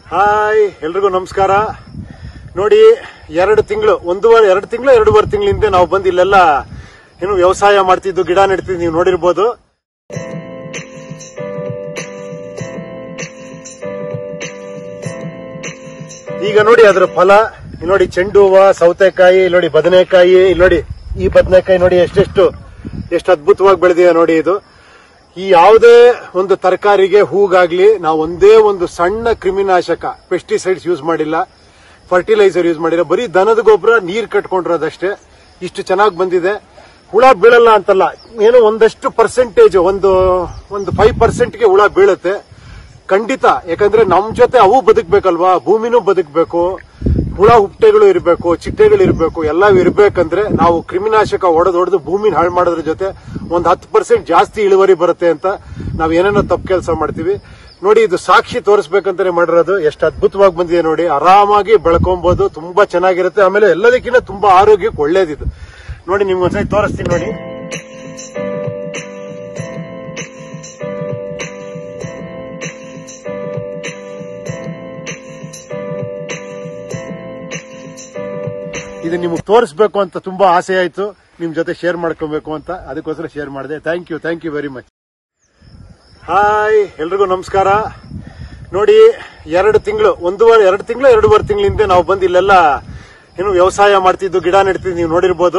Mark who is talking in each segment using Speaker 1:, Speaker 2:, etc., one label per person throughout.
Speaker 1: hi ಎಲ್ರಿಗೂ ನಮಸ್ಕಾರ ನೋಡಿ ಎರಡು ತಿಂಗಳು ಒಂದೂವರೆ ಎರಡು ತಿಂಗಳು ಎರಡೂವರೆ ತಿಂಗಳ ಹಿಂದೆ ನಾವು ಬಂದು ಇಲ್ಲೆಲ್ಲ ಏನು ವ್ಯವಸಾಯ ಮಾಡ್ತಿದ್ದು ಗಿಡ ನೆಡ್ತಿದ್ದು ನೀವು ನೋಡಿರ್ಬೋದು ಈಗ ನೋಡಿ ಅದರ ಫಲ ಇಲ್ಲಿ ನೋಡಿ ಚೆಂಡು ಹೂವ ಸೌತೆಕಾಯಿ ಇಲ್ಲಿ ನೋಡಿ ಬದನೆಕಾಯಿ ಇಲ್ಲಿ ನೋಡಿ ಈ ಬದನೆಕಾಯಿ ನೋಡಿ ಎಷ್ಟೆಷ್ಟು ಎಷ್ಟು ಅದ್ಭುತವಾಗಿ ಬೆಳೆದಿದೆ ನೋಡಿ ಇದು ಈ ಯಾವುದೇ ಒಂದು ತರಕಾರಿಗೆ ಹೂಗಾಗ್ಲಿ ನಾವು ಒಂದೇ ಒಂದು ಸಣ್ಣ ಕ್ರಿಮಿನಾಶಕ ಪೆಸ್ಟಿಸೈಡ್ಸ್ ಯೂಸ್ ಮಾಡಿಲ್ಲ ಫರ್ಟಿಲೈಸರ್ ಯೂಸ್ ಮಾಡಿಲ್ಲ ಬರೀ ದನದ ಗೊಬ್ಬರ ನೀರ್ ಕಟ್ಕೊಂಡಿರೋದಷ್ಟೇ ಇಷ್ಟು ಚೆನ್ನಾಗಿ ಬಂದಿದೆ ಹುಳ ಬೀಳಲ್ಲ ಅಂತಲ್ಲ ಏನೋ ಒಂದಷ್ಟು ಪರ್ಸೆಂಟೇಜ್ ಒಂದು ಒಂದು ಫೈವ್ ಪರ್ಸೆಂಟ್ಗೆ ಹುಳ ಬೀಳುತ್ತೆ ಖಂಡಿತ ಯಾಕಂದ್ರೆ ನಮ್ ಜೊತೆ ಅವು ಬದುಕ್ಬೇಕಲ್ವಾ ಭೂಮಿನೂ ಬದುಕಬೇಕು ಹುಳ ಹುಟ್ಟೆಗಳು ಇರಬೇಕು ಚಿಟ್ಟೆಗಳು ಇರಬೇಕು ಎಲ್ಲವೂ ಇರ್ಬೇಕಂದ್ರೆ ನಾವು ಕ್ರಿಮಿನಾಶಕ ಹೊಡೆದು ಹೊಡೆದು ಭೂಮಿನ ಹಾಳು ಮಾಡೋದ್ರ ಜೊತೆ ಒಂದು ಹತ್ತು ಪರ್ಸೆಂಟ್ ಜಾಸ್ತಿ ಇಳುವರಿ ಬರುತ್ತೆ ಅಂತ ನಾವ್ ಏನೇನೋ ತಪ್ಪು ಕೆಲಸ ಮಾಡ್ತೀವಿ ನೋಡಿ ಇದು ಸಾಕ್ಷಿ ತೋರಿಸ್ಬೇಕಂತಾನೆ ಮಾಡಿರೋದು ಎಷ್ಟು ಅದ್ಭುತವಾಗಿ ಬಂದಿದೆ ನೋಡಿ ಆರಾಮಾಗಿ ಬೆಳ್ಕೊಬಹುದು ತುಂಬಾ ಚೆನ್ನಾಗಿರುತ್ತೆ ಆಮೇಲೆ ಎಲ್ಲದಕ್ಕಿಂತ ತುಂಬಾ ಆರೋಗ್ಯಕ್ಕೆ ಒಳ್ಳೇದಿದು ನೋಡಿ ನಿಮ್ಗೆ ಒಂದ್ಸರಿ ತೋರಿಸ್ತೀನಿ ನೋಡಿ ಇದು ನಿಮಗೆ ತೋರಿಸ್ಬೇಕು ಅಂತ ತುಂಬಾ ಆಸೆ ಆಯ್ತು ನಿಮ್ ಜೊತೆ ಶೇರ್ ಮಾಡ್ಕೊಬೇಕು ಅಂತ ಅದಕ್ಕೋಸ್ಕರ ಶೇರ್ ಮಾಡಿದೆ thank you thank you very much hi ಎಲ್ರಿಗೂ ನಮಸ್ಕಾರ ನೋಡಿ ಎರಡು ತಿಂಗಳು ಒಂದೂವರೆ ಎರಡು ತಿಂಗಳು ಎರಡೂವರೆ ತಿಂಗಳ ಹಿಂದೆ ನಾವು ಬಂದು ಇಲ್ಲೆಲ್ಲ ಏನು ವ್ಯವಸಾಯ ಮಾಡ್ತಿದ್ದು ಗಿಡ ನೆಡ್ತಿದ್ದು ನೀವು ನೋಡಿರ್ಬೋದು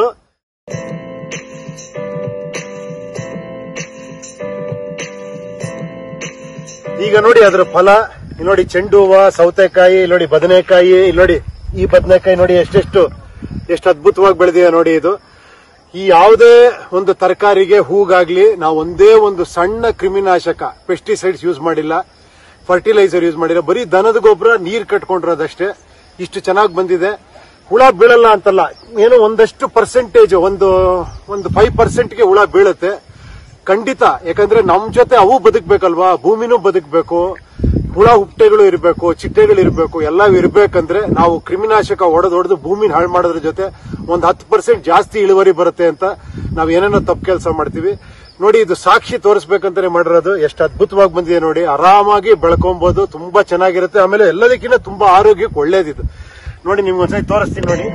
Speaker 1: ಈಗ ನೋಡಿ ಅದರ ಫಲ ಇಲ್ಲಿ ನೋಡಿ ಚೆಂಡು ಹೂವ ಸೌತೆಕಾಯಿ ಇಲ್ಲಿ ನೋಡಿ ಬದನೆಕಾಯಿ ಇಲ್ಲಿ ನೋಡಿ ಈ ಬದನೆಕಾಯಿ ನೋಡಿ ಎಷ್ಟೆಷ್ಟು ಎಷ್ಟು ಅದ್ಭುತವಾಗಿ ಬೆಳೆದಿದೆ ನೋಡಿ ಇದು ಈ ಯಾವುದೇ ಒಂದು ತರಕಾರಿಗೆ ಹೂಗಾಗ್ಲಿ ನಾವು ಒಂದೇ ಒಂದು ಸಣ್ಣ ಕ್ರಿಮಿನಾಶಕ ಪೆಸ್ಟಿಸೈಡ್ಸ್ ಯೂಸ್ ಮಾಡಿಲ್ಲ ಫರ್ಟಿಲೈಸರ್ ಯೂಸ್ ಮಾಡಿಲ್ಲ ಬರೀ ದನದ ಗೊಬ್ಬರ ನೀರ್ ಕಟ್ಕೊಂಡಿರೋದಷ್ಟೇ ಇಷ್ಟು ಚೆನ್ನಾಗಿ ಬಂದಿದೆ ಹುಳ ಬೀಳಲ್ಲ ಅಂತಲ್ಲ ಏನೋ ಒಂದಷ್ಟು ಪರ್ಸೆಂಟೇಜ್ ಒಂದು ಒಂದು ಫೈವ್ ಪರ್ಸೆಂಟ್ಗೆ ಹುಳ ಬೀಳುತ್ತೆ ಖಂಡಿತ ಯಾಕಂದ್ರೆ ನಮ್ ಜೊತೆ ಅವು ಬದುಕ್ಬೇಕಲ್ವಾ ಭೂಮಿನೂ ಬದುಕಬೇಕು ಹುಳ ಹುಟ್ಟೆಗಳು ಇರಬೇಕು ಚಿಟ್ಟೆಗಳು ಇರಬೇಕು ಎಲ್ಲವೂ ಇರ್ಬೇಕಂದ್ರೆ ನಾವು ಕ್ರಿಮಿನಾಶಕ ಹೊಡೆದು ಹೊಡೆದು ಭೂಮಿನ ಹಾಳು ಮಾಡೋದ್ರ ಜೊತೆ ಒಂದು ಹತ್ತು ಪರ್ಸೆಂಟ್ ಜಾಸ್ತಿ ಇಳುವರಿ ಬರುತ್ತೆ ಅಂತ ನಾವ್ ಏನೇನೋ ತಪ್ಪು ಕೆಲಸ ಮಾಡ್ತೀವಿ ನೋಡಿ ಇದು ಸಾಕ್ಷಿ ತೋರಿಸ್ಬೇಕಂತಾನೆ ಮಾಡಿರೋದು ಎಷ್ಟು ಅದ್ಭುತವಾಗಿ ಬಂದಿದೆ ನೋಡಿ ಆರಾಮಾಗಿ ಬೆಳ್ಕೊಬಹುದು ತುಂಬಾ ಚೆನ್ನಾಗಿರುತ್ತೆ ಆಮೇಲೆ ಎಲ್ಲದಕ್ಕಿಂತ ತುಂಬಾ ಆರೋಗ್ಯಕ್ಕೆ ಒಳ್ಳೇದಿದು ನೋಡಿ ನಿಮ್ಗೆ ಒಂದ್ಸರಿ ತೋರಿಸ್ತೀನಿ ನೋಡಿ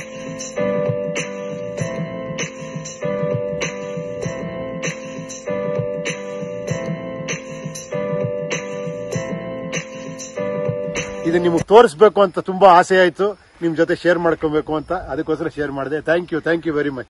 Speaker 1: ಇದು ನಿಮಗೆ ತೋರಿಸ್ಬೇಕು ಅಂತ ತುಂಬಾ ಆಸೆ ಆಯ್ತು ನಿಮ್ ಜೊತೆ ಶೇರ್ ಮಾಡ್ಕೊಬೇಕು ಅಂತ ಅದಕ್ಕೋಸ್ಕರ ಶೇರ್ ಮಾಡಿದೆ thank you thank you very much